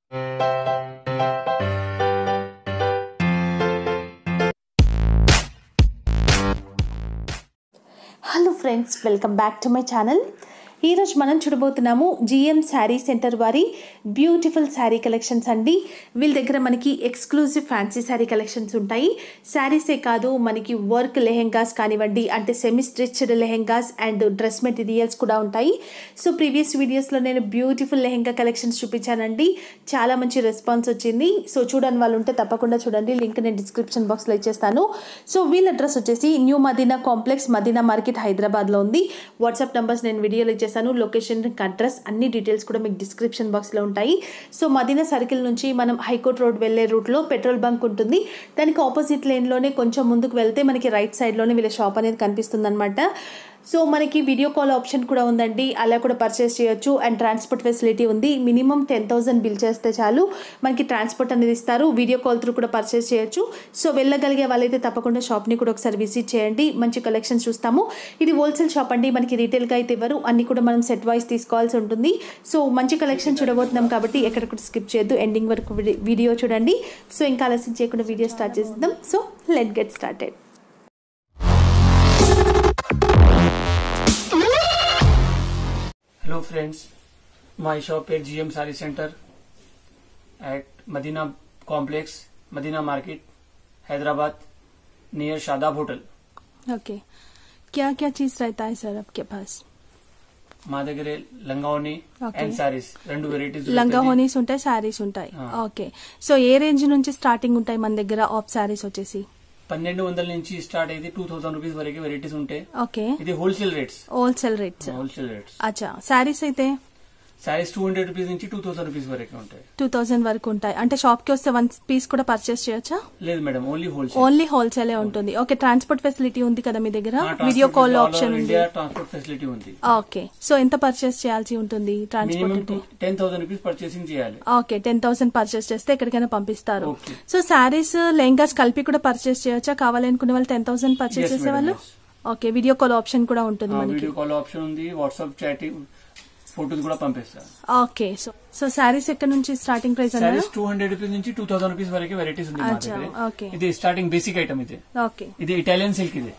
Hello friends welcome back to my channel ఈరోజు మనం చూడబోతున్నాము జిఎం శారీ సెంటర్ వారి బ్యూటిఫుల్ శారీ కలెక్షన్స్ అండి వీళ్ళ దగ్గర మనకి ఎక్స్క్లూజివ్ ఫ్యాన్సీ శారీ కలెక్షన్స్ ఉంటాయి శారీసే కాదు మనకి వర్క్ లెహెంగాస్ కానివ్వండి అంటే semi stitched lehengas and dress materials కూడా ఉంటాయి సో ప్రీవియస్ వీడియోస్లో నేను బ్యూటిఫుల్ లెహెంగా కలెక్షన్స్ చూపించానండి చాలా మంచి రెస్పాన్స్ వచ్చింది సో చూడని వాళ్ళు ఉంటే తప్పకుండా చూడండి లింక్ నేను డిస్క్రిప్షన్ బాక్స్లో ఇచ్చేస్తాను సో వీళ్ళ అడ్రస్ వచ్చేసి new Madina complex Madina market హైదరాబాద్లో ఉంది వాట్సాప్ నెంబర్స్ నేను వీడియోలో ఇచ్చేసాను లొకేషన్ అడ్రస్ అన్ని డీటెయిల్స్ కూడా మీకు డిస్క్రిప్షన్ బాక్స్లో ఉంటాయి సో మదీనా సర్కిల్ నుంచి మనం హైకోర్ట్ రోడ్ వెళ్ళే రూట్లో పెట్రోల్ బంక్ ఉంటుంది దానికి ఆపోజిట్ లేన్లోనే కొంచెం ముందుకు వెళ్తే మనకి రైట్ సైడ్లోనే వీళ్ళ షాప్ అనేది కనిపిస్తుంది అనమాట సో మనకి వీడియో కాల్ ఆప్షన్ కూడా ఉందండి అలా కూడా పర్చేస్ చేయొచ్చు అండ్ ట్రాన్స్పోర్ట్ ఫెసిలిటీ ఉంది మినిమం టెన్ థౌసండ్ బిల్ చేస్తే చాలు మనకి ట్రాన్స్పోర్ట్ అనేది ఇస్తారు వీడియో కాల్ త్రూ కూడా పర్చేస్ చేయొచ్చు సో వెళ్ళగలిగే వాళ్ళైతే తప్పకుండా షాప్ని కూడా ఒకసారి విజిట్ చేయండి మంచి కలెక్షన్ చూస్తాము ఇది హోల్సేల్ షాప్ అండి మనకి రీటైల్గా అయితే ఇవ్వరు అన్ని కూడా మనం సెట్ వైస్ తీసుకోవాల్సి ఉంటుంది సో మంచి కలెక్షన్ చూడబోతున్నాం కాబట్టి ఎక్కడ కూడా స్కిప్ చేయొద్దు ఎండింగ్ వరకు వీడియో చూడండి సో ఇంకా ఆలస్యం చేయకుండా వీడియో స్టార్ట్ చేద్దాం so let get started Hello friends, my shop at GM Sari Center at Madina Complex, Madina Market, Hyderabad, near Shadab Hotel. Okay क्या क्या चीज रहता है सर आपके पास మా దగ్గర లంగావని Okay. అండ్ సారీస్ రెండు వెరైటీస్ లంగా హోనీస్ ఉంటాయి శారీస్ ఉంటాయి ఆ. ఓకే సో ఏ రేంజ్ నుంచి స్టార్టింగ్ ఉంటాయి మన దగ్గర ఆఫ్ శారీస్ వచ్చేసి పన్నెండు వందల నుంచి స్టార్ట్ అయితే టూ థౌసండ్ రూపీస్ వరకు వెరైటీస్ ఉంటాయి ఓకే ఇది wholesale rates wholesale rates wholesale rates అచ్చా శారీస్ అయితే సారీస్ టూ హండ్రెడ్ రూపీస్ నుంచి టూ థౌసండ్ రూపీస్ వరకు ఉంటాయి టూ థౌజండ్ వరకు ఉంటాయి అంటే షాప్ కి వస్తే వన్ పీస్ కూడా పర్చేస్ చేయొచ్చా లేదు మేడం ఓన్లీ హోల్సేల్ ఓన్లీ హోల్సేలే ఉంటుంది ఓకే ట్రాన్స్పోర్ట్ ఫెసిలిటీ ఉంది కదా మీ దగ్గర వీడియో కాల్ ఆప్షన్ ఉంది ఇండియా ట్రాన్స్పోర్ట్ ఫెసిలిటీ ఉంది ఓకే సో ఎంత పర్చేస్ చేయాల్సి ఉంటుంది ట్రాన్స్పోర్ట్ మినిమం అంటే టెన్ థౌసండ్ రూపీస్ పర్చేసింగ్ చేయాలి ఓకే టెన్ థౌసండ్ పర్చేస్ చేస్తే ఎక్కడికైనా పంపిస్తారు Okay. సో శారీస్ లెహంగాస్ కలిపి కూడా పర్చేస్ చేయొచ్చా కావాలనుకునే వాళ్ళు టెన్ థౌసండ్ పర్చేస్ Yes, చేసే madam, వాళ్ళు yes. Okay video call option కూడా ఉంటుంది మనకి వీడియో కాల్ ఆప్షన్ ఉంది వాట్సాప్ చాటింగ్ ఫోటోస్ కూడా పంపిస్తారు ఓకే సో సో శారీస్ ఎక్కడ నుంచి స్టార్టింగ్ ప్రైస్ అన్నారు సారీస్ టూ హండ్రెడ్ రూపీస్ నుంచి టూ థౌసండ్ రూపీస్ వరకు వెరైటీస్ ఉంది మా అచ్చా, దగ్గర okay. ఇది స్టార్టింగ్ బేసిక్ ఐటమ్ ఇది ఓకే ఇది ఇటాలియన్ సిల్క్ ఇది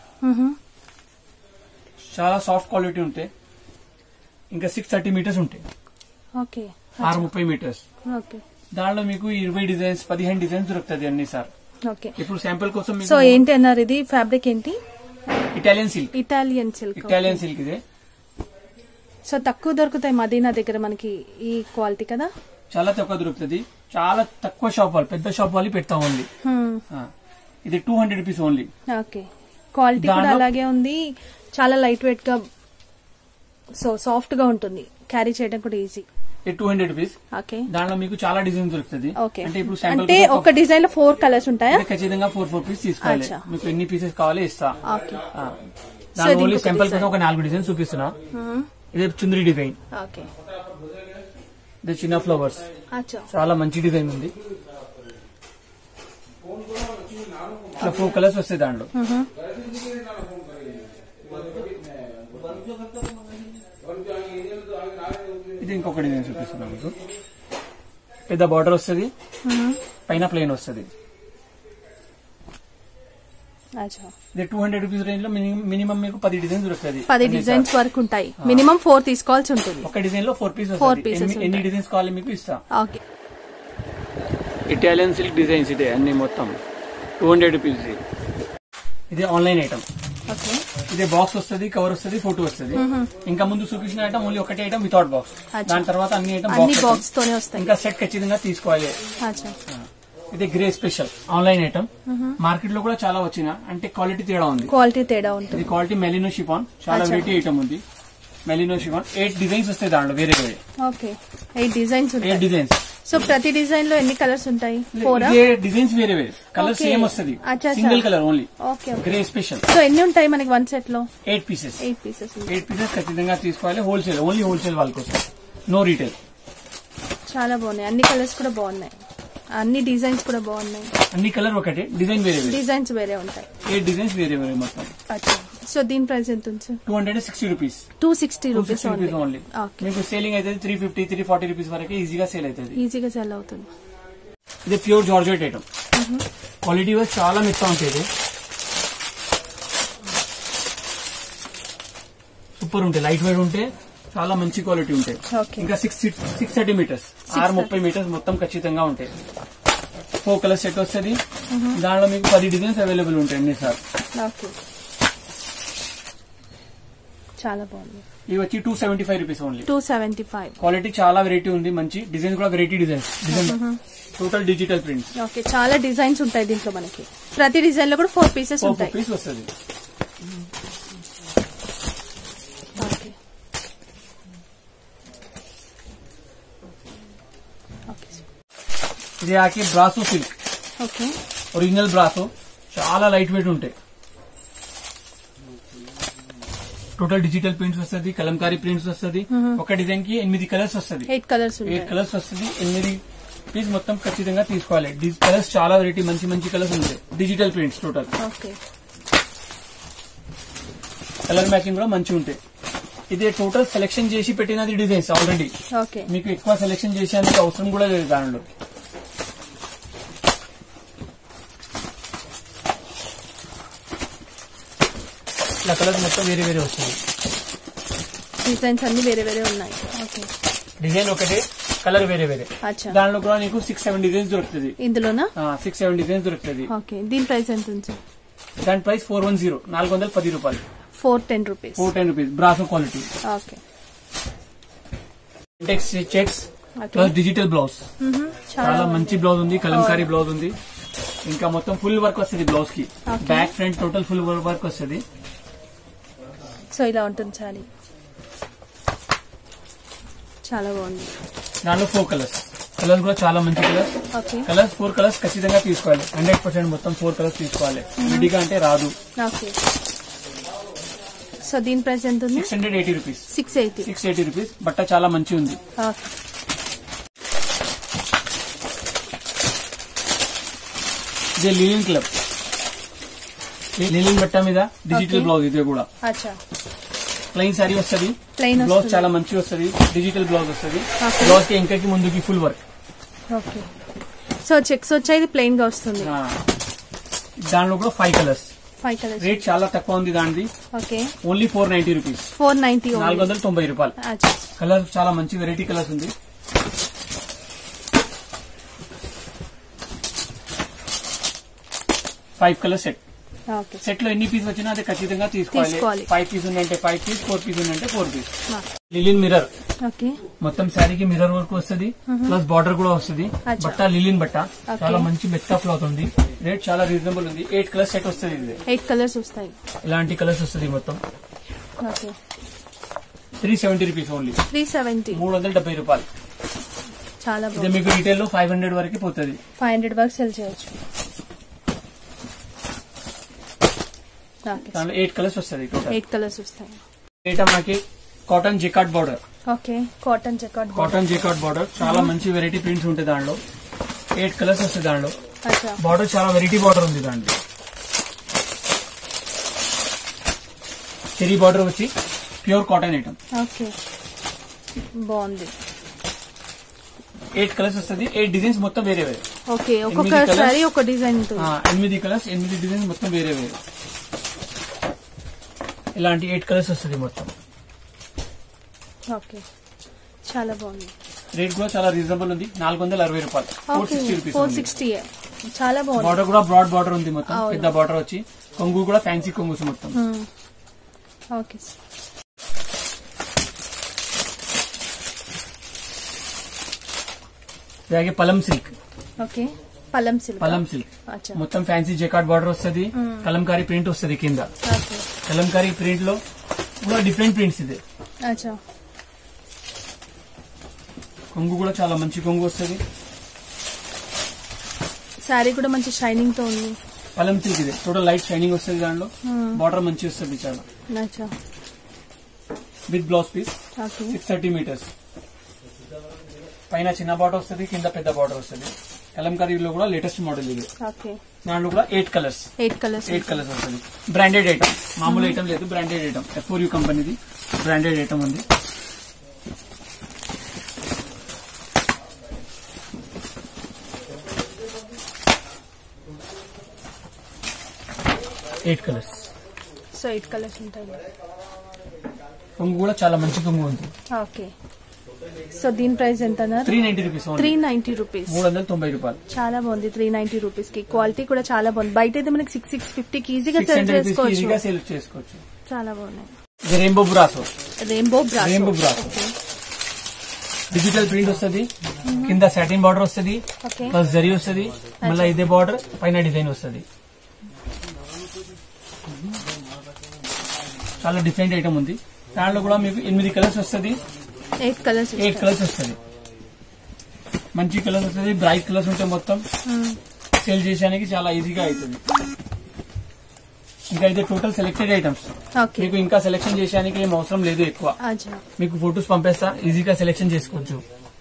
చాలా సాఫ్ట్ క్వాలిటీ ఉంటాయి ఇంకా సిక్స్ థర్టీ మీటర్స్ ఉంటాయి ఓకే ఆరు ముప్పై మీటర్స్ ఓకే దానిలో మీకు ఇరవై డిజైన్స్ పదిహేను డిజైన్స్ దొరుకుతుంది అన్ని సార్ ఓకే ఇప్పుడు శాంపుల్ కోసం సో మీకు ఏంటి అన్నారు ఇది ఫ్యాబ్రిక్ ఏంటి Italian silk Italian silk Italian silk ఇదే సో తక్కువ దొరుకుతాయి మదీనా దగ్గర మనకి ఈ క్వాలిటీ కదా చాలా తక్కువ దొరుకుతుంది చాలా తక్కువ షాప్ వాళ్ళు పెద్ద షాప్ వాళ్ళు పెడతా ఓన్లీ ఆ. ఇది two hundred rupees only okay quality కూడా దానిలో- అలాగే ఉంది చాలా లైట్ వెయిట్ గా సో సాఫ్ట్ గా ఉంటుంది క్యారీ చేయడం కూడా ఈజీ ఇది టూ హండ్రెడ్ రూపీస్ ఓకే దానిలో మీకు చాలా డిజైన్ దొరుకుతుంది ఓకే అంటే ఇప్పుడు శాంపుల్ అంటే ఒక డిజైన్ లో ఫోర్ కలర్స్ ఉంటాయా ఖచ్చితంగా ఫోర్ ఫోర్ పీస్ తీసుకోవాలి అచ్చా. మీకు ఎన్ని పీసెస్ కావాలి ఇస్తా ఓకే ఆ. So, దాని ఇది ఓన్లీ ఇంకొక శాంపుల్ design. కోసం ఒక నాలుగు డిజైన్ చూపిస్తున్నా ఇది చుందరి డిజైన్ ఓకే ఇది చిన్న ఫ్లవర్స్ అచ్చా చాలా మంచి డిజైన్ ఉంది ఇట్లా ఫోర్ కలర్స్ వస్తాయి దాంట్లో ఇది ఇంకొక డిజైన్ చూపిస్తున్నా మీకు పెద్ద బార్డర్ వస్తుంది పైన ప్లేన్ వస్తుంది అచ్చా ఇది టూ హండ్రెడ్ రూపీస్ రేంజ్ లో మినిమం మీకు పది డిజైన్ దొరుకుతుంది పది అన్ని డిజైన్స్ సార్. వరకు ఉంటాయి మినిమం ఫోర్ తీసుకోవాల్సి ఉంటుంది ఒక డిజైన్ లో ఫోర్ పీస్ Four pieces ఎన్ని ఉంటాయి. డిజైన్స్ కావాలి మీకు ఇస్తా ఓకే ఇటాలియన్ సిల్క్ డిజైన్స్ ఇదే అన్ని మొత్తం టూ హండ్రెడ్ రూపీస్ ఇది ఆన్లైన్ ఐటమ్ ఓకే ఇది బాక్స్ వస్తుంది కవర్ వస్తుంది ఫోటో వస్తుంది ఇంకా ముందు చూపించిన ఐటమ్ ఓన్లీ ఒకటే ఐటమ్ వితౌట్ బాక్స్ అచ్చా. దాని తర్వాత అన్ని ఐటమ్ అన్ని బాక్స్ బాక్స్ తోనే వస్తాయి ఇంకా సెట్ ఖచ్చితంగా తీసుకోవాలి అచ్చా ఇది grey special online item market లో కూడా చాలా వచ్చిన అంటే క్వాలిటీ తేడా ఉంది క్వాలిటీ తేడా ఉంటుంది ఇది క్వాలిటీ మెలినో షిఫాన్ చాలా అచ్చా. వెరైటీ ఐటమ్ ఉంది మెలినో షిఫాన్ ఎయిట్ డిజైన్స్ వస్తాయి దాంట్లో వేరే వేరే ఓకే ఎయిట్ డిజైన్స్ ఎయిట్ ఉంటాయి డిజైన్స్ సో ప్రతి డిజైన్ లో ఎన్ని కలర్స్ ఉంటాయి ఫోరా ఇదే డిజైన్స్ వేరే వేరే కలర్ Okay. సేమ్ వస్తుంది అచ్చా, అచ్చా. Single colour only okay okay grey special so ఎన్ని ఉంటాయి మనకి వన్ సెట్ లో eight pieces eight pieces eight pieces ఖచ్చితంగా తీసుకోవాలి హోల్సేల్ ఓన్లీ హోల్సేల్ వాళ్ళ కోసం నో రీటైల్ చాలా బాగున్నాయి అన్ని కలర్స్ కూడా బాగున్నాయి అన్ని డిజైన్స్ కూడా బాగున్నాయి అన్ని కలర్ ఒకటే డిజైన్ వేరే వేరే డిజైన్స్ వేరే ఉంటాయి ఎయిట్ డిజైన్స్ వేరే వేరే మొత్తం అచ్చా సో దీని ప్రైస్ ఎంత ఉంది sir two hundred sixty rupees two sixty two rupees sixty rupees only okay మీకు సేలింగ్ అయితే three fifty three forty rupees వరకు ఈజీగా సేల్ అవుతుంది ఈజీగా సెల్ అవుతుంది ఇది pure georgette item quality wise చాలా మెత్త ఉంటుంది ఇది సూపర్ ఉంటాయి లైట్ వెయిట్ ఉంటే చాలా మంచి క్వాలిటీ ఉంటాయి ఓకే ఇంకా సిక్స్ సిక్స్ థర్టీ మీటర్స్ ఆరు ముప్పై మీటర్స్ మొత్తం ఖచ్చితంగా ఉంటాయి ఫోర్ కలర్ సెట్ వస్తుంది దానిలో మీకు పది డిజైన్స్ అవైలబుల్ ఉంటాయి అన్ని సార్ ఓకే చాలా బాగుంది ఇవి వచ్చి two seventy five rupees only two seventy five quality చాలా వెరైటీ ఉంది మంచి డిజైన్ కూడా variety designs design total digital prints okay చాలా డిజైన్స్ ఉంటాయి దీంట్లో మనకి ప్రతి డిజైన్ లో కూడా ఫోర్ పీసెస్ ఫోర్ ఉంటాయి పీస్ వస్తుంది ఓకే ఓకే ఇది ఆకి brasso silk okay original brasso చాలా లైట్ వెయిట్ ఉంటాయి టోటల్ డిజిటల్ ప్రింట్స్ వస్తుంది కలంకారీ ప్రింట్స్ వస్తుంది ఒక డిజైన్ కి ఎనిమిది కలర్స్ వస్తుంది ఎయిట్ కలర్స్ ఎయిట్ ఉంటాయి కలర్స్ వస్తుంది ఎనిమిది పీస్ మొత్తం ఖచ్చితంగా తీసుకోవాలి కలర్స్ చాలా వెరైటీ మంచి మంచి కలర్స్ ఉంటాయి digital prints total okay colour matching కూడా మంచిగా ఉంటాయి ఇది టోటల్ సెలెక్షన్ చేసి పెట్టినది డిజైన్స్ ఆల్రెడీ ఓకే మీకు ఎక్కువ సెలెక్షన్ చేసేందుకు అవసరం కూడా లేదు దానిలో ఇలా కలర్స్ మొత్తం వేరే వేరే వస్తుంది డిజైన్స్ అన్ని వేరే వేరే ఉన్నాయి ఓకే డిజైన్ ఒకటే కలర్ వేరే వేరే అచ్చా దానిలో కూడా నీకు సిక్స్ సెవెన్ డిజైన్స్ దొరుకుతుంది ఇందులోనా సిక్స్ సెవెన్ డిజైన్స్ దొరుకుతుంది ఓకే దీని ప్రైస్ ఎంత ఉంది సార్ దాని ప్రైస్ ఫోర్ వన్ జీరో నాలుగు వందల పది రూపాయలు four ten rupees four ten rupees brasso quality okay tex checks okay plus digital blouse మ్మ్. చాలా చాలా మంచి బ్లౌజ్ ఉంది కలంకారీ బ్లౌజ్ ఉంది ఇంకా మొత్తం ఫుల్ వర్క్ వస్తుంది బ్లౌజ్ కి Okay. Back front total full work వస్తుంది సో ఇలా ఉంటుంది సారీ చాలా బాగుంది దానిలో ఫోర్ కలర్స్ కలర్స్ కూడా చాలా మంచి colours okay colours four colours ఖచ్చితంగా తీసుకోవాలి హండ్రెడ్ పర్సెంట్ మొత్తం ఫోర్ కలర్స్ తీసుకోవాలి విడిగా అంటే రాదు ఓకే సో దీని ప్రైస్ ఎంత ఉంది six hundred eighty rupees six eighty six eighty rupees బట్ట చాలా మంచి ఉంది ఓకే ఇది లిలిన్ క్లబ్ లిలిన్ బట్ట మీద డిజిటల్ Okay. బ్లౌజ్ ఇది కూడా అచ్చా ప్లెయిన్ సారీ వస్తుంది ప్లెయిన్ బ్లౌజ్ వస్తుంది చాలా మంచి వస్తుంది డిజిటల్ బ్లౌజ్ వస్తుంది Okay. బ్లౌజ్ కి ఇంకకి ముందుకి full work okay so checks వచ్చాయి ఇది ప్లెయిన్ గా వస్తుంది దానిలో కూడా five colours five colours rate చాలా తక్కువ ఉంది దానిది okay only four ninety rupees four ninety నాలుగు వందల తొంభై రూపాయలు అచ్చా కలర్ చాలా మంచి వెరైటీ కలర్స్ ఉంది five colour set okay set లో ఎన్ని పీస్ వచ్చినా అది ఖచ్చితంగా తీసుకోవాలి తీసుకోవాలి. ఫైవ్ పీస్ ఉందంటే ఫైవ్ పీస్ ఫోర్ పీస్ ఉందంటే ఫోర్ పీస్ ఆ, లిలిన్ మిర్రర్ ఓకే మొత్తం శారీకి మిర్రర్ వర్క్ వస్తుంది ప్లస్ బార్డర్ కూడా వస్తుంది అచ్చా. బట్ట లిలిన్ బట్ట Okay. చాలా మంచి మెత్త క్లాత్ ఉంది రేట్ చాలా రీజనబుల్ ఉంది ఎయిట్ కలర్ సెట్ వస్తుంది ఇది ఎయిట్ కలర్స్ వస్తాయి ఇలాంటి కలర్స్ వస్తుంది మొత్తం okay three seventy rupees only three seventy మూడు వందల డెబ్బై రూపాయలు చాలా ఇది బాగుంది మీకు రిటైల్ లో ఫైవ్ హండ్రెడ్ వరకు పోతుంది ఫైవ్ హండ్రెడ్ వరకు సెల్ చేయొచ్చు ఓకే దాంట్లో ఎయిట్ కలర్స్ వస్తుంది టోటల్ ఎయిట్ కలర్స్ వస్తాయి రేట్ మనకి cotton jacquard border okay cotton jacquard cotton jacquard border చాలా మంచి వెరైటీ ప్రింట్స్ ఉంటాయి దాంట్లో ఎయిట్ కలర్స్ వస్తాయి దాంట్లో అచ్చా బార్డర్ చాలా వెరైటీ బార్డర్ ఉంది దాంట్లో చెరీ బార్డర్ వచ్చి ప్యూర్ కాటన్ ఐటమ్ ఓకే బాగుంది ఎయిట్ కలర్స్ వస్తుంది ఎయిట్ డిజైన్స్ మొత్తం వేరే వేరే ఓకే ఒక్కొక్క colours. సారీ ఒక డిజైన్ ఉంటుంది ఆ, ఎనిమిది కలర్స్ ఎనిమిది డిజైన్స్ మొత్తం వేరే వేరే ఇలాంటి ఎయిట్ కలర్స్ వస్తుంది మొత్తం ఓకే చాలా బాగుంది రేట్ కూడా చాలా రీజనబుల్ ఉంది నాలుగు వందల అరవై రూపాయలు four okay sixty rupees four sixty చాలా బాగుంది బార్డర్ కూడా బ్రాడ్ బార్డర్ ఉంది మొత్తం అవును. పెద్ద బార్డర్ వచ్చి కొంగు కూడా ఫ్యాన్సీ కొంగుస్ మొత్తం మ్మ్. ఓకే అలాగే Palam silk okay Palam silk Palam silk అచ్చా మొత్తం ఫ్యాన్సీ జెకాట్ బార్డర్ వస్తుంది మ్మ్. కలంకారీ ప్రింట్ వస్తుంది కింద ఓకే కలంకారీ ప్రింట్ లో కూడా డిఫరెంట్ ప్రింట్స్ ఇది అచ్చా కొంగు కూడా చాలా మంచి కొంగు వస్తుంది శారీ కూడా మంచి షైనింగ్ తో ఉంది పలం సిల్క్ ఇది టోటల్ లైట్ షైనింగ్ వస్తుంది దానిలో మ్మ్. బార్డర్ మంచి వస్తుంది చాలా అచ్చా with blouse piece okay six thirty metres పైన చిన్న బార్డర్ వస్తుంది కింద పెద్ద బార్డర్ వస్తుంది కలంకారీలో కూడా లేటెస్ట్ మోడల్ ఇది ఓకే దాంట్లో కూడా eight colours eight colours eight colours వస్తుంది బ్రాండెడ్ ఐటమ్ మామూలు ఐటమ్ లేదు బ్రాండెడ్ ఐటమ్ ఎఫ్ఓర్ యూ కంపెనీది బ్రాండెడ్ ఐటమ్ ఉంది eight colours so eight colours ఉంటాయి కొంగు కూడా చాలా మంచి కొంగు ఉంది ఓకే సో దీని ప్రైస్ ఎంత అన్నారు three ninety rupees three ninety rupees మూడు వందల తొంభై రూపాయలు చాలా బాగుంది త్రీ నైన్టీ రూపీస్ కి క్వాలిటీ కూడా చాలా బాగుంది బయట అయితే మనకి సిక్స్ సిక్స్ ఫిఫ్టీకి ఈజీగా సిక్స్ సెల్ హండ్రెడ్ రూపీస్ చేసుకోవచ్చు ఈజీగా సేల్ చేసుకోవచ్చు చాలా బాగున్నాయి ఇది Rainbow Brasso Rainbow brass Rainbow brasso. Digital print వస్తుంది కింద సాటిన్ బార్డర్ వస్తుంది ఓకే ప్లస్ జరీ వస్తుంది మళ్ళీ ఇదే బార్డర్ పైన డిజైన్ వస్తుంది చాలా డిఫరెంట్ ఐటమ్ ఉంది దాంట్లో కూడా మీకు ఎనిమిది కలర్స్ వస్తుంది ఎయిట్ కలర్స్ ఎయిట్ కలర్స్ వస్తుంది మంచి కలర్స్ వస్తుంది బ్రైట్ కలర్స్ ఉంటాయి మొత్తం సేల్ చేసానికి చాలా ఈజీగా అవుతుంది ఇంకా ఇది టోటల్ సెలెక్టెడ్ ఐటమ్స్ ఓకే మీకు ఇంకా సెలెక్షన్ చేసానికి ఏం అవసరం లేదు ఎక్కువ అచ్చా మీకు ఫొటోస్ పంపేస్తా ఈజీగా సెలెక్షన్ చేసుకోవచ్చు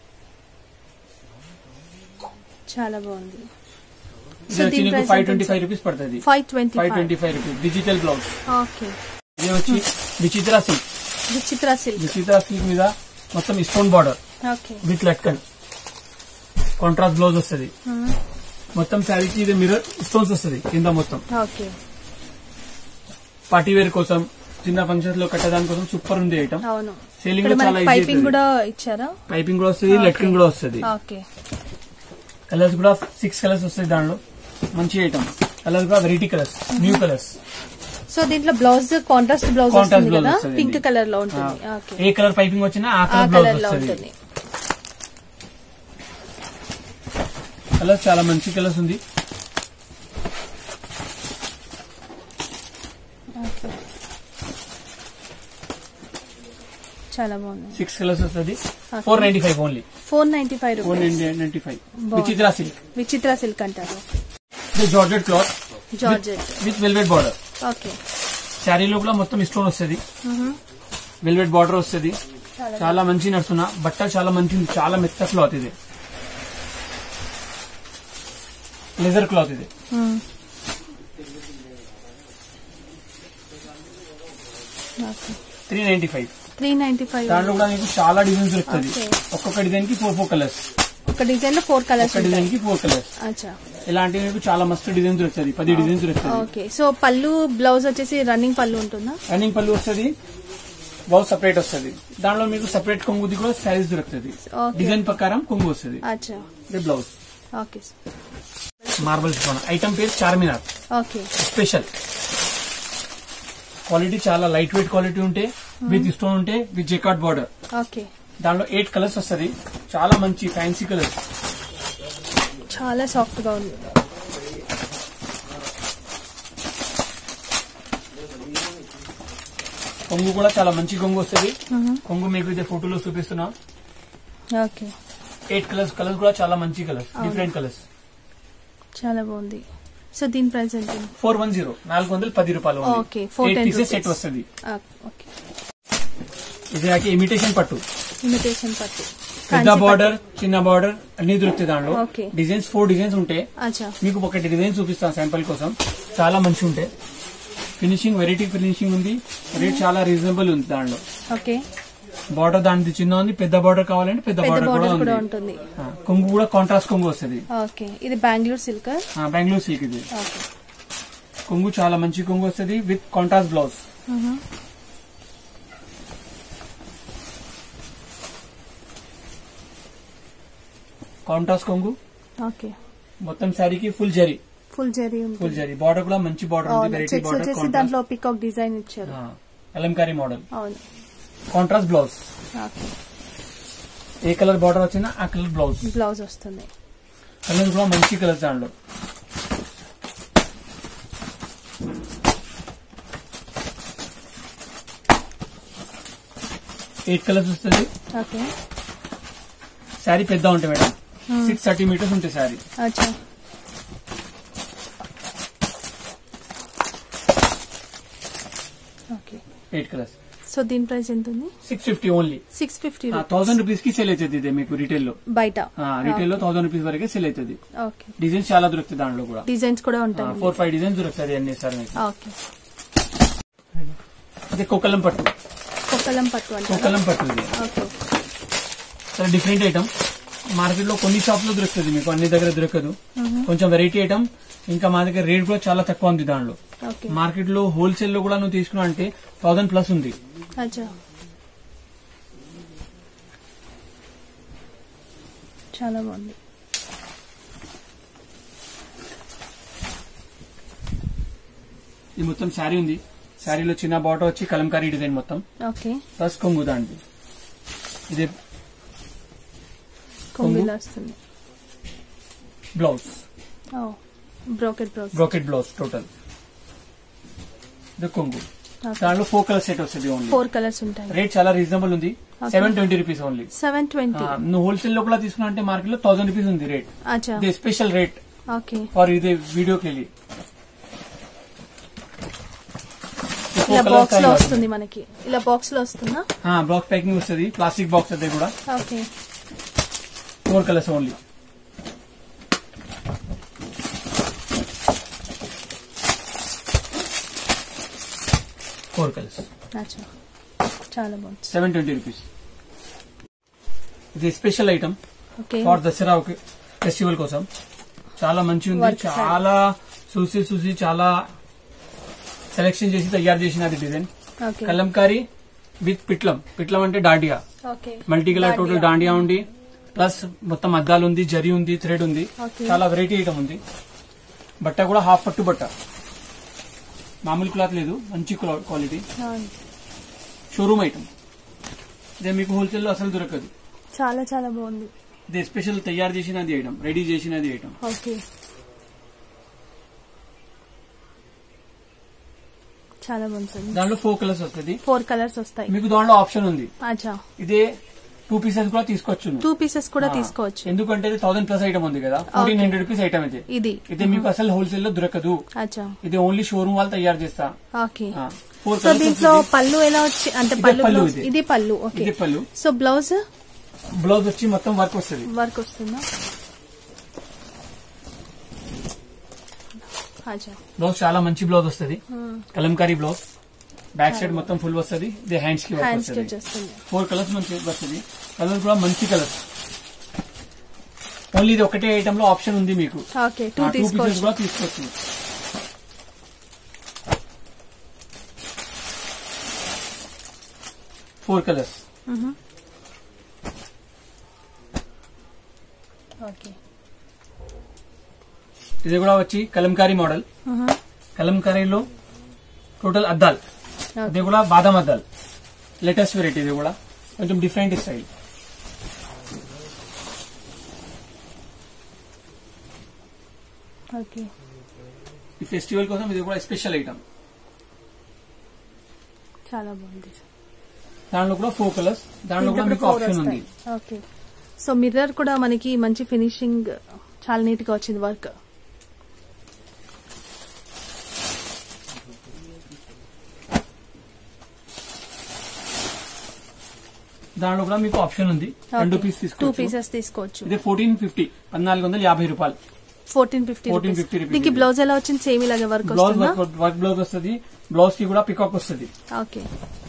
చాలా బాగుంది ఇది So, వచ్చి దీని నీకు price ఫైవ్ ఎంత ట్వంటీ ఫైవ్ రూపీస్ పడుతుంది five twenty five twenty five rupees digital blouse okay ఇది వచ్చి విచిత్ర silk Vichitra silk Vichitra silk మీద మొత్తం stone border okay with latkan contrast blouse వస్తుంది మొత్తం శారీకి ఇది మిర్రర్ స్టోన్స్ వస్తుంది కింద మొత్తం ఓకే పార్టీ వేర్ కోసం చిన్న ఫంక్షన్స్ లో కట్టడానికి కోసం సూపర్ ఉంది ఐటమ్ అవును సేలింగ్ ఇక్కడ లో చాలా మనకి ఈజీ పైపింగ్ కూడా ఇచ్చారా పైపింగ్ కూడా వస్తుంది Okay. లట్కన్ కూడా వస్తుంది ఓకే కలర్స్ కూడా సిక్స్ కలర్స్ వస్తాయి దానిలో మంచి ఐటమ్ కలర్స్ కూడా variety colours new colours so దీంట్లో బ్లౌజ్ కాంట్రాస్ట్ బ్లౌజ్ Contrast వస్తుంది blouse కదా వస్తుంది. పింక్ కలర్ లో ఉంటుంది ఓకే ఏ కలర్ పైపింగ్ వచ్చినా ఆ ఆ కలర్ బ్లౌజ్ కలర్ లో వస్తుంది ఉంటుంది కలర్స్ చాలా మంచి కలర్స్ ఉంది ఓకే చాలా బాగుంది సిక్స్ కలర్స్ వస్తుంది four ninety five only four ninety five four rupees ninety five బాగుంది. విచిత్ర సిల్క్ విచిత్ర సిల్క్ అంటారు ఇది georgette cloth georgette with velvet border okay శారీలో కూడా మొత్తం స్టోన్ వస్తుంది వెల్వెట్ బార్డర్ వస్తుంది చాలా చాలా మంచి నడుస్తున్నా బట్ట చాలా మంచి ఉంది. చాలా మెత్త క్లాత్ ఇది లెదర్ క్లాత్ ఇది okay three ninety five three ninety five దాంట్లో కూడా మీకు చాలా డిజైన్స్ దొరుకుతుంది Okay. ఒక్కొక్క డిజైన్ కి ఫోర్ ఫోర్ కలర్స్ ఒక డిజైన్ లో ఫోర్ కలర్స్ ఒక్క డిజైన్ కి ఫోర్ కలర్స్ అచ్చా ఇలాంటి మీకు చాలా మస్తు డిజైన్స్ దొరుకుతుంది పది డిజైన్స్ దొరుకుతుంది ఓకే సో పళ్ళు బ్లౌజ్ వచ్చేసి రన్నింగ్ పళ్ళు ఉంటుందా రన్నింగ్ పళ్ళు వస్తుంది బ్లౌజ్ సపరేట్ వస్తుంది దాంట్లో మీకు సపరేట్ కొంగుది కూడా సైజ్ దొరుకుతుంది Okay. డిజైన్ ప్రకారం కొంగు వస్తుంది అచ్చా ఇది బ్లౌజ్ ఓకే మార్బల్స్ ఐటమ్ పేరు చార్మినార్ ఓకే స్పెషల్ క్వాలిటీ చాలా లైట్ వెయిట్ క్వాలిటీ ఉంటే విత్ స్టోన్ ఉంటే విత్ జెకాట్ బార్డర్ ఓకే దాంట్లో ఎయిట్ కలర్స్ వస్తుంది చాలా మంచి ఫ్యాన్సీ కలర్స్ చాలా సాఫ్ట్ గా ఉంది కొంగు కూడా చాలా మంచి కొంగు వస్తుంది కొంగు మీకు ఇదే ఫోటోలో చూపిస్తున్నా ఓకే ఎయిట్ కలర్స్ కలర్స్ కూడా చాలా మంచి కలర్స్ డిఫరెంట్ కలర్స్ చాలా బాగుంది సో దీని ప్రైస్ ఎంత ఫోర్ వన్ జీరో నాలుగు వందల పది రూపాయలు Okay, 410 పీసెస్ సెట్ rupees. వస్తుంది ఓకే ఇది నాకు ఇమిటేషన్ పట్టు ఇమిటేషన్ పట్టు పెద్ద Fancy బార్డర్ చిన్న బార్డర్ అన్ని దొరుకుతాయి దాంట్లో Okay. డిజైన్స్ ఫోర్ డిజైన్స్ ఉంటాయి పట్టు. అచ్చా మీకు ఒకటి డిజైన్ చూపిస్తాను శాంపుల్ కోసం చాలా మంచి ఉంటాయి ఫినిషింగ్ వెరైటీ ఫినిషింగ్ ఉంది రేట్ చాలా రీజనబుల్ ఉంది దాంట్లో ఓకే బార్డర్ దానిది చిన్న ఉంది పెద్ద బార్డర్ కావాలంటే పెద్ద పెద్ద బార్డర్ కూడా బార్డర్ కూడా ఉంది ఉంటుంది ఆ, కొంగు కూడా కాంట్రాస్ట్ కొంగు వస్తుంది ఓకే ఇది బెంగళూరు సిల్క్ ఆ, బెంగళూరు సిల్క్ ఇది ఓకే కొంగు చాలా మంచి కొంగు వస్తుంది విత్ కాంట్రాస్ట్ బ్లౌజ్ కాంట్రాస్ట్ కొంగు ఓకే మొత్తం శారీకి ఫుల్ జరీ ఫుల్ జరీ ఉంది ఫుల్ జరీ బార్డర్ కూడా మంచి బార్డర్ ఉంది వెరైటీ చెక్స్ వచ్చేసి బార్డర్ దాంట్లో పికాక్ డిజైన్ ఇచ్చారు అలంకారీ మోడల్ అవును కాంట్రాస్ట్ బ్లౌజ్ ఓకే ఏ కలర్ బార్డర్ వచ్చినా ఆ కలర్ బ్లౌజ్ బ్లౌజ్ వస్తుంది కలర్స్ కూడా మంచి కలర్స్ దాంట్లో ఎయిట్ కలర్స్ వస్తుంది ఓకే శారీ పెద్ద ఉంటాయి మేడం సిక్స్ థర్టీ మీటర్స్ ఉంటాయి శారీ అచ్చా ఓకే ఎయిట్ కలర్స్ సో దీని ప్రైస్ ఎంత ఉంది six fifty only six fifty thousand rupees కి సేల్ అవుతుంది ఇది మీకు రిటైల్ లో బయట రిటైల్ లో థౌసండ్ రూపీస్ వరకే సేల్ అవుతుంది ఓకే డిజైన్స్ చాలా దొరుకుతాయి దాంట్లో కూడా డిజైన్స్ కూడా ఉంటాయి ఫోర్ ఫైవ్ డిజైన్స్ దొరుకుతుంది అన్ని సార్ మీకు ఓకే ఇది కొక్కలం పట్టు కొక్కలం పట్టు అంటే కొక్కలం పట్టు ఇది ఓకే చాలా డిఫరెంట్ ఐటమ్ మార్కెట్ లో కొన్ని షాప్ లో దొరుకుతుంది మీకు అన్ని దగ్గర దొరకదు కొంచెం వెరైటీ ఐటమ్ ఇంకా మా దగ్గర రేట్ కూడా చాలా తక్కువ ఉంది దానిలో ఓకే మార్కెట్ లో హోల్సేల్ లో కూడా నువ్వు తీసుకున్నా అంటే థౌసండ్ ప్లస్ ఉంది అచ్చా చాలా బాగుంది ఇది మొత్తం శారీ ఉంది శారీలో చిన్న బాట వచ్చి కలంకారీ డిజైన్ మొత్తం ఓకే ప్లస్ కొంగు దాంట్లో ఇది కొంగిలో వస్తుంది బ్లౌజ్ ఓ brocade blouse brocade blouse total ఇది కొంగు ఓకే దాంట్లో ఫోర్ కలర్ సెట్ వస్తుంది ఓన్లీ ఫోర్ కలర్స్ ఉంటాయి రేట్ చాలా రీజనబుల్ ఉంది Okay. Seven twenty rupees only seven twenty నువ్వు హోల్సేల్ లోపల తీసుకున్నా అంటే మార్కెట్ లో థౌసండ్ రూపీస్ ఉంది రేట్ అచ్చా ఇది స్పెషల్ రేట్ ఓకే ఫర్ ఇది వీడియో के लिए ఇలా బాక్స్ లో వస్తుంది మనకి ఇలా బాక్స్ లో వస్తుందా బాక్స్ ప్యాకింగ్ వస్తుంది ప్లాస్టిక్ బాక్స్ అది కూడా okay four colours only four colours అచ్చా చాలా బాగుంది సెవెన్ ట్వంటీ రూపీస్ ఇది special item okay for Dussehra festival కోసం చాలా మంచి ఉంది Work side. చాలా చూసి చూసి చాలా సెలెక్షన్ చేసి తయారు చేసిన డిజైన్ ఓకే కలంకారీ విత్ పిట్లం పిట్లం అంటే dandiya okay multi colour total dandiya ఉంది ప్లస్ మొత్తం అద్దాలు ఉంది జరి ఉంది థ్రెడ్ ఉంది Okay. చాలా వెరైటీ ఐటమ్ ఉంది బట్ట కూడా హాఫ్ పట్టు బట్ట మామూలు క్లాత్ లేదు మంచి క్వాలిటీ షోరూమ్ ఐటమ్ ఇదే మీకు హోల్సేల్ లో అసలు దొరకదు చాలా చాలా బాగుంది ఇది స్పెషల్ తయారు చేసినది ఐటమ్ రెడీ చేసినది ఐటమ్ ఓకే చాలా బాగుంది సార్ దాంట్లో ఫోర్ కలర్స్ వస్తుంది ఫోర్ కలర్స్ వస్తాయి మీకు దాంట్లో ఆప్షన్ ఉంది అచ్చా ఇదే టూ పీసెస్ కూడా తీసుకోవచ్చు టూ పీసెస్ కూడా తీసుకోవచ్చు ఎందుకంటే థౌసండ్ ప్లస్ ఐటమ్ ఉంది కదా ఫోర్టీన్ హండ్రెడ్ రూపీస్ ఐటమ్ ఇది ఇది ఇది మీకు అసలు హోల్సేల్ లో దొరకదు అచ్చా ఇది ఓన్లీ షోరూమ్ వాళ్ళు తయారు చేస్తా ఓకే ఫోర్ సో దీంట్లో పళ్ళు ఎలా వచ్చి అంటే ఇదే పళ్ళు పళ్ళు blouse- ఇది. ఇది పళ్ళు ఓకే ఇది పళ్ళు సో బ్లౌజ్ బ్లౌజ్ వచ్చి మొత్తం వర్క్ వస్తుంది వర్క్ వస్తుందా అచ్చా బ్లౌజ్ చాలా మంచి బ్లౌజ్ వస్తుంది కలంకారీ బ్లౌజ్ బ్యాక్ సైడ్ మొత్తం ఫుల్ వస్తుంది ఇది హ్యాండ్స్ కి వర్క్ హ్యాండ్స్ కి వస్తుంది వచ్చేస్తుంది ఫోర్ కలర్స్ మంచి వస్తుంది కలర్ కూడా మంచి కలర్ ఓన్లీ ఇది ఒకటే ఐటమ్ లో ఆప్షన్ ఉంది మీకు ఓకే టూ టూ పీసెస్ తీసుకోవచ్చు కూడా తీసుకోవచ్చు ఫోర్ కలర్స్ ఓకే ఇది కూడా వచ్చి కలంకారీ మోడల్ కలంకారీలో టోటల్ అద్దాల్ ఇది కూడా బాదం అద్దాల్ లేటెస్ట్ వెరైటీ ఇది కూడా కొంచెం డిఫరెంట్ స్టైల్ ఓకే ఈ ఫెస్టివల్ కోసం ఇది కూడా స్పెషల్ ఐటమ్ చాలా బాగుంది దాంట్లో కూడా ఫోర్ కలర్స్ దాంట్లో కూడా మీకు ఆప్షన్ ఉంది ఓకే సో మిర్రర్ కూడా మనకి మంచి ఫినిషింగ్ చాలా నీట్ గా వచ్చింది వర్క్ దాంట్లో కూడా మీకు ఆప్షన్ ఉంది రెండు పీస్ టూ తీసుకోవచ్చు పీసెస్ తీసుకోవచ్చు ఇది ఫోర్టీన్ ఫిఫ్టీ పద్నాలుగు వందల యాభై రూపాయలు ఫోర్టీన్ ఫిఫ్టీ 1450 rupees దీనికి ఇది. బ్లౌజ్ ఎలా వచ్చింది సేమ్ ఇలాగే వర్క్ బ్లౌజ్ వస్తుందా వర్క్ వర్క్ బ్లౌజ్ వస్తుంది బ్లౌజ్ కి కూడా పికాక్ వస్తుంది ఓకే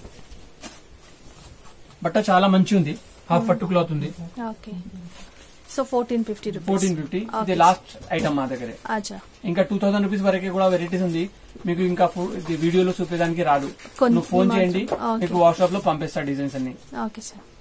బట్ట చాలా మంచి ఉంది హాఫ్ పట్టు క్లాత్ ఉంది okay so fourteen fifty rupees fourteen fifty ఇది Okay. లాస్ట్ ఐటమ్ మా దగ్గరే అచ్చా ఇంకా టూ థౌసండ్ రూపీస్ వరకే కూడా వెరైటీస్ ఉంది మీకు ఇంకా ఫో- ఇది వీడియోలో చూపేదానికి రాదు కొన్ని నువ్వు ఫోన్ మాత్రం. చేయండి Okay. మీకు వాట్సాప్ లో పంపిస్తా డిజైన్స్ అన్ని ఓకే సార్